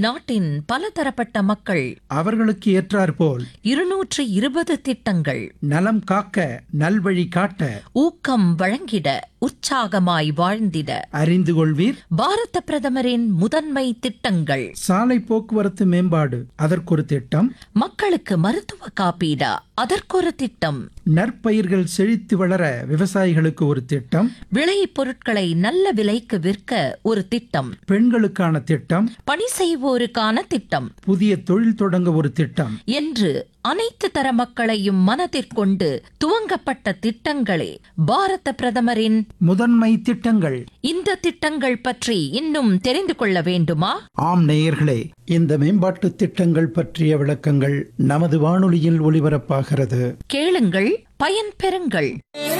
நாட்டின் பலதரப்பட்ட மக்கள் அவர்களுக்கு ஏற்றாற்போல் இருநூற்று இருபது திட்டங்கள் நலம் காக்க நல்வழி காட்ட ஊக்கம் வழங்கிட உற்சாகமாய் வாழ்ந்திட அறிந்து கொள்வீர் பாரத பிரதமரின் முதன்மை திட்டங்கள் சாலை போக்குவரத்து மேம்பாடு அதற்கொரு திட்டம் மக்களுக்கு மருத்துவ காப்பீடா அதற்கொரு திட்டம் நற்பயிர்கள் செழித்து வளர விவசாயிகளுக்கு ஒரு திட்டம் விளை பொருட்களை நல்ல விலைக்கு விற்க ஒரு திட்டம் பெண்களுக்கான திட்டம் பணி செய்வோருக்கான திட்டம் புதிய தொழில் தொடங்க ஒரு திட்டம் என்று அனைத்து தர மக்களையும் மனதிற்கொண்டு துவங்கப்பட்ட திட்டங்களே பாரத பிரதமரின் முதன்மை திட்டங்கள் இந்த திட்டங்கள் பற்றி இன்னும் தெரிந்து கொள்ள வேண்டுமா ஆம் நேயர்களே இந்த மேம்பாட்டு திட்டங்கள் பற்றிய விளக்கங்கள் நமது வானொலியில் ஒலிபரப்பாகிறது கேளுங்கள் பயன் பெறுங்கள்